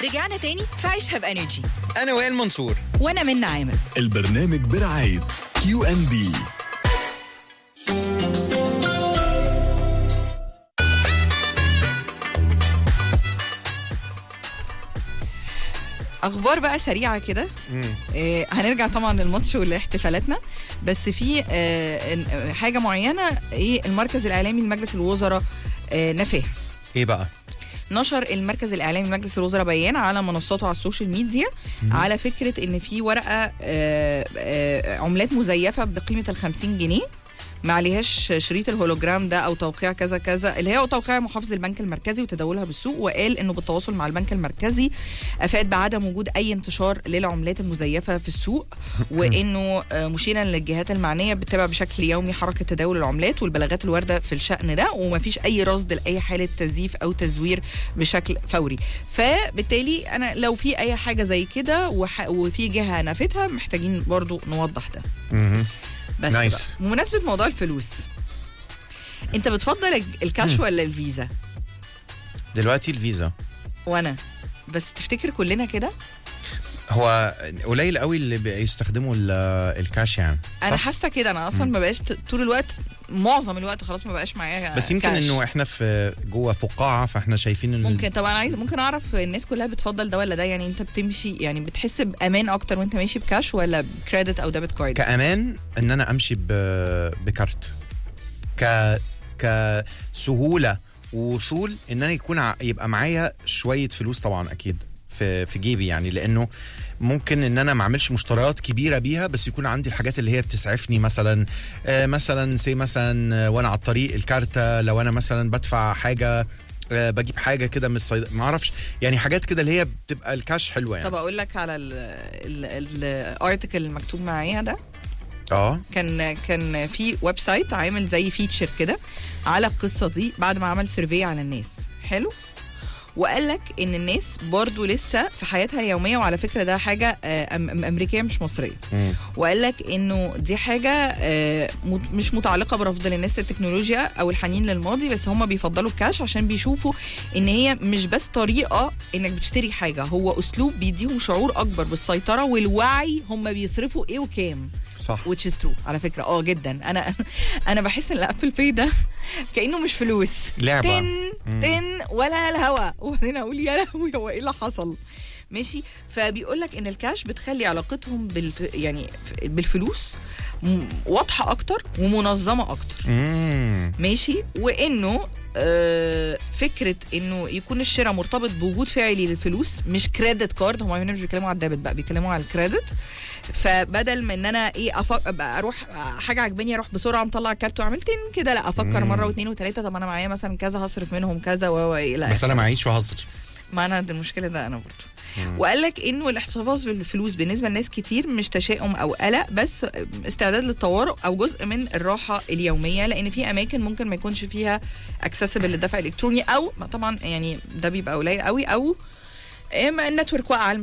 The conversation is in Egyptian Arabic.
رجعنا تاني في عيشها بانرجي انا وائل منصور وانا من عامر البرنامج برعاية كيو ام بي اخبار بقى سريعه كده آه هنرجع طبعا للماتش ولاحتفالاتنا بس في آه إن- حاجه معينه ايه المركز الاعلامي لمجلس الوزراء آه نفاه ايه بقى نشر المركز الاعلامي لمجلس الوزراء بيان على منصاته على السوشيال ميديا على فكره ان في ورقه آه، آه، عملات مزيفه بقيمه ال 50 جنيه ما عليهاش شريط الهولوجرام ده او توقيع كذا كذا اللي هي توقيع محافظ البنك المركزي وتداولها بالسوق وقال انه بالتواصل مع البنك المركزي افاد بعدم وجود اي انتشار للعملات المزيفه في السوق وانه آه، مشيرا للجهات المعنيه بتتابع بشكل يومي حركه تداول العملات والبلغات الوارده في الشان ده ومفيش اي رصد لاي حاله تزييف او تزوير بشكل فوري فبالتالي انا لو في اي حاجه زي كده وح- وفي جهه نفتها محتاجين برضو نوضح ده بس Nice. بقى. بمناسبه موضوع الفلوس انت بتفضل الج- الكاش ولا الفيزا دلوقتي الفيزا وانا بس تفتكر كلنا كده هو قليل قوي اللي بيستخدموا ال- الكاش يعني انا صح؟ حاسه كده انا اصلا ما بقاش ت- طول الوقت معظم الوقت خلاص ما بقاش معايا بس يمكن كاش. انه احنا في جوه فقاعه فاحنا شايفين ال- ممكن طب انا عايز ممكن اعرف الناس كلها بتفضل ده ولا ده يعني انت بتمشي يعني بتحس بامان اكتر وانت ماشي بكاش ولا بكريدت او ديبت كارد كامان ان انا امشي ب... بكارت ك كسهوله ووصول ان انا يكون ع... يبقى معايا شويه فلوس طبعا اكيد في في جيبي يعني لانه ممكن ان انا ما اعملش مشتريات كبيره بيها بس يكون عندي الحاجات اللي هي بتسعفني مثلا آه مثلا سي مثلا آه، وانا على الطريق الكارتة لو انا مثلا بدفع حاجه آه بجيب حاجه كده من الصيد ما اعرفش يعني حاجات كده اللي هي بتبقى الكاش حلوه يعني طب اقول لك على الارتكل المكتوب معايا ده اه كان كان في ويب سايت عامل زي فيتشر كده على القصه دي بعد ما عمل سيرفي على الناس حلو وقال لك ان الناس برضو لسه في حياتها اليوميه وعلى فكره ده حاجه آه، أم- أم- امريكيه مش مصريه مم. وقال لك انه دي حاجه آه، مت- مش متعلقه برفض للناس التكنولوجيا او الحنين للماضي بس هم بيفضلوا الكاش عشان بيشوفوا ان هي مش بس طريقه انك بتشتري حاجه هو اسلوب بيديهم شعور اكبر بالسيطره والوعي هم بيصرفوا ايه وكام صح which is true على فكره اه جدا انا انا بحس ان الابل باي ده كانه مش فلوس لعبة. تن تن ولا الهوا وبعدين اقول يا لهوي هو ايه اللي حصل ماشي فبيقول لك ان الكاش بتخلي علاقتهم بالف... يعني ف- بالفلوس م- واضحه اكتر ومنظمه اكتر مم. ماشي وانه آه فكره انه يكون الشراء مرتبط بوجود فعلي للفلوس مش كريدت كارد هم هنا مش بيتكلموا على الديبت بقى بيتكلموا على الكريدت فبدل ما ان انا ايه أفك... أبقى اروح حاجه عجباني اروح بسرعه مطلع الكارت واعمل تن كده لا افكر مره واثنين وثلاثه طب انا معايا مثلا كذا هصرف منهم كذا و و- الى بس انا معيش وهزر ما انا دي المشكله ده انا برضه وقال لك انه الاحتفاظ بالفلوس بالنسبه لناس كتير مش تشاؤم او قلق بس استعداد للطوارئ او جزء من الراحه اليوميه لان في اماكن ممكن ما يكونش فيها اكسسبل للدفع الالكتروني او ما طبعا يعني ده بيبقى قليل قوي او إما النتورك واقعه